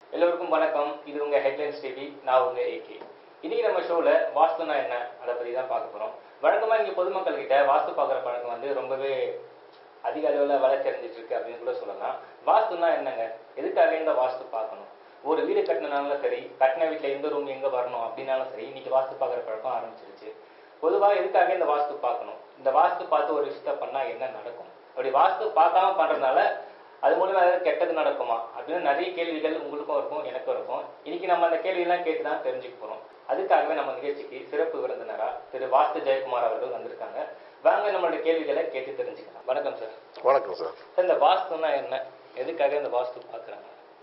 எல்லோருக்கும் வணக்கம் இது உங்க ஹெட்லைன்ஸ் டிவி நான் உங்க ஏகே இன்னைக்கு நம்ம ஷோல வாஸ்துனா என்ன அதை பத்தி தான் பார்க்க போறோம் வழக்கமா இங்க பொதுமக்கள் கிட்ட வாஸ்து பார்க்குற பழக்கம் வந்து ரொம்பவே அதிக அளவில் வளர்ச்சி அடைஞ்சிட்டு இருக்கு அப்படின்னு கூட சொல்லலாம் வாஸ்துனா என்னங்க எதுக்காக இந்த வாஸ்து பார்க்கணும் ஒரு வீடு கட்டினாலும் சரி கட்டின வீட்டில் எந்த ரூம் எங்க வரணும் அப்படின்னாலும் சரி இன்னைக்கு வாஸ்து பார்க்குற பழக்கம் ஆரம்பிச்சிருச்சு பொதுவாக எதுக்காக இந்த வாஸ்து பார்க்கணும் இந்த வாஸ்து பார்த்து ஒரு விஷயத்த பண்ணா என்ன நடக்கும் அப்படி வாஸ்து பார்க்காம பண்றதுனால அது மூலமா ஏதாவது கெட்டது நடக்குமா அப்படின்னு நிறைய கேள்விகள் உங்களுக்கும் இருக்கும் எனக்கும் இருக்கும் இன்னைக்கு நம்ம அந்த கேள்வியெல்லாம் கேட்டு தான் தெரிஞ்சுக்க போறோம் அதுக்காகவே நம்ம நிகழ்ச்சிக்கு சிறப்பு விருந்தினரா திரு வாஸ்து ஜெயக்குமார் அவர்கள் வந்திருக்காங்க வாங்க நம்மளுடைய கேள்விகளை கேட்டு தெரிஞ்சுக்கலாம் வணக்கம் சார் வணக்கம் சார் சார் இந்த வாஸ்துனா என்ன எதுக்காக இந்த வாஸ்து பார்க்குறாங்க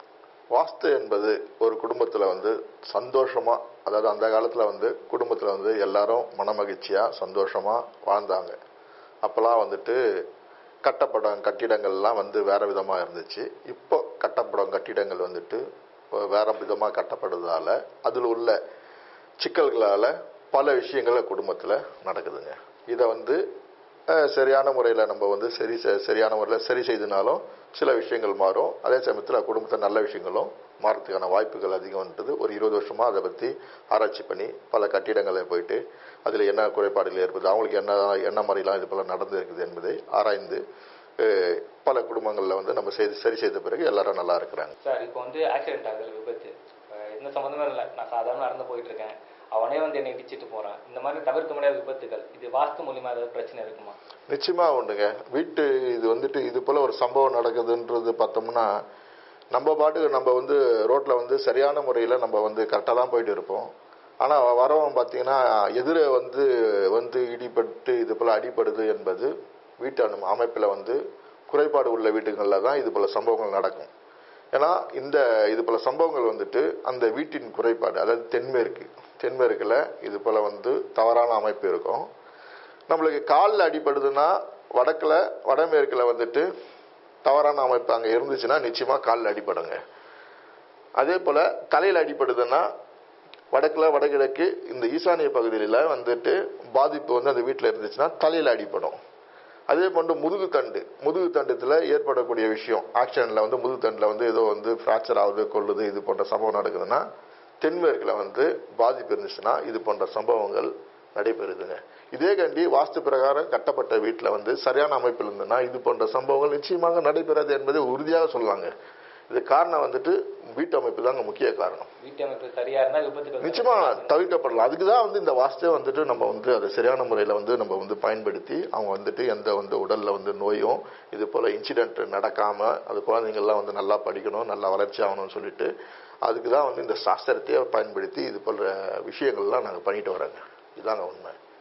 வாஸ்து என்பது ஒரு குடும்பத்தில் வந்து சந்தோஷமா அதாவது அந்த காலத்தில் வந்து குடும்பத்தில் வந்து எல்லாரும் மனமகிழ்ச்சியாக சந்தோஷமாக வாழ்ந்தாங்க அப்போல்லாம் வந்துட்டு கட்டப்படம் கட்டிடங்கள்லாம் வந்து வேற விதமாக இருந்துச்சு இப்போ கட்டப்படம் கட்டிடங்கள் வந்துட்டு வேற விதமாக கட்டப்படுறதால அதில் உள்ள சிக்கல்களால் பல விஷயங்கள் குடும்பத்தில் நடக்குதுங்க இதை வந்து அஹ், சரியான முறையில் நம்ம வந்து சரி செ- சரியான முறையில் சரி செய்தனாலும் சில விஷயங்கள் மாறும் அதே சமயத்தில் குடும்பத்தில் நல்ல விஷயங்களும் மாறதுக்கான வாய்ப்புகள் அதிகம்ன்றது ஒரு இருபது வருஷமாக அதை பற்றி ஆராய்ச்சி பண்ணி பல கட்டிடங்களை போயிட்டு அதில் என்ன குறைபாடுகள் ஏற்படுது அவங்களுக்கு என்ன என்ன மாதிரிலாம் இது போல் நடந்து இருக்குது என்பதை ஆராய்ந்து அஹ், பல குடும்பங்களில் வந்து நம்ம செய்து சரி செய்த பிறகு எல்லாரும் நல்லா இருக்கிறாங்க சார் இப்போ வந்து ஆக்சிடென்ட் ஆகுது விபத்து அஹ் எந்த சம்மந்தமே இல்லை நான் சாதாரண நடந்து போயிட்டு இருக்கேன் அவனே வந்து என்னை இடிச்சிட்டு போறான் இந்த மாதிரி தவிர்க்க முடியாத விபத்துகள் இது வாஸ்து மூலியமா ஏதாவது பிரச்சனை இருக்குமா நிச்சயமா உண்டுங்க வீட்டு இது வந்துட்டு இது போல ஒரு சம்பவம் நடக்குதுன்றது பார்த்தோம்னா நம்ம பாட்டுக்கு நம்ம வந்து ரோட்ல வந்து சரியான முறையில் நம்ம வந்து கரெக்டாக தான் போயிட்டு இருப்போம் ஆனால் வரவன் பார்த்தீங்கன்னா எதிர வந்து வந்து இடிபட்டு இது போல அடிபடுது என்பது வீட்டு அனு அமைப்பில் வந்து குறைபாடு உள்ள வீட்டுகளில் தான் இது போல சம்பவங்கள் நடக்கும் ஏன்னா இந்த இது போல சம்பவங்கள் வந்துட்டு அந்த வீட்டின் குறைபாடு அதாவது தென்மேற்கு தென்மேற்குல இது போல வந்து தவறான அமைப்பு இருக்கும் நம்மளுக்கு காலில் அடிபடுதுன்னா வடக்கில் வடமேற்கில் வந்துட்டு தவறான அமைப்பு அங்கே இருந்துச்சுன்னா நிச்சயமாக காலில் அடிபடுங்க அதே போல் தலையில் அடிபடுதுன்னா வடக்கில் வடகிழக்கு இந்த ஈசானிய பகுதியில் வந்துட்டு பாதிப்பு வந்து அந்த வீட்டில் இருந்துச்சுன்னா தலையில் அடிபடும் அதே போன்று முதுகு தண்டு முதுகு தண்டத்தில் ஏற்படக்கூடிய விஷயம் ஆக்சிடென்ட்ல வந்து முதுகு தண்டில் வந்து ஏதோ வந்து ஃப்ராக்சர் ஆகுது கொள்ளுது இது போன்ற சம்பவம் நடக்குதுன்னா தென்மேற்கில் வந்து பாதிப்பு இருந்துச்சுன்னா இது போன்ற சம்பவங்கள் நடைபெறுதுங்க இதே கண்டி வாஸ்து பிரகாரம் கட்டப்பட்ட வீட்டில் வந்து சரியான அமைப்பில் இருந்ததுன்னா இது போன்ற சம்பவங்கள் நிச்சயமாக நடைபெறாது என்பதை உறுதியாக சொல்லலாங்க இது காரணம் வந்துட்டு வீட்டு அமைப்பு தாங்க முக்கிய காரணம் வீட்டு அமைப்பு சரியா இருந்தா விபத்துகள் நிச்சயமா தவிர்க்கப்படலாம் அதுக்கு தான் வந்து இந்த வாஸ்தே வந்துட்டு நம்ம வந்து அதை சரியான முறையில் வந்து நம்ம வந்து பயன்படுத்தி அவங்க வந்துட்டு எந்த வந்து உடல்ல வந்து நோயும் இது போல இன்சிடென்ட் நடக்காம அது குழந்தைங்கள்லாம் வந்து நல்லா படிக்கணும் நல்லா வளர்ச்சி ஆகணும்னு சொல்லிட்டு அதுக்கு தான் வந்து இந்த சாஸ்திரத்தையே பயன்படுத்தி இது போல விஷயங்கள்லாம் நாங்கள் பண்ணிட்டு வரோங்க இதாங்க உண்மை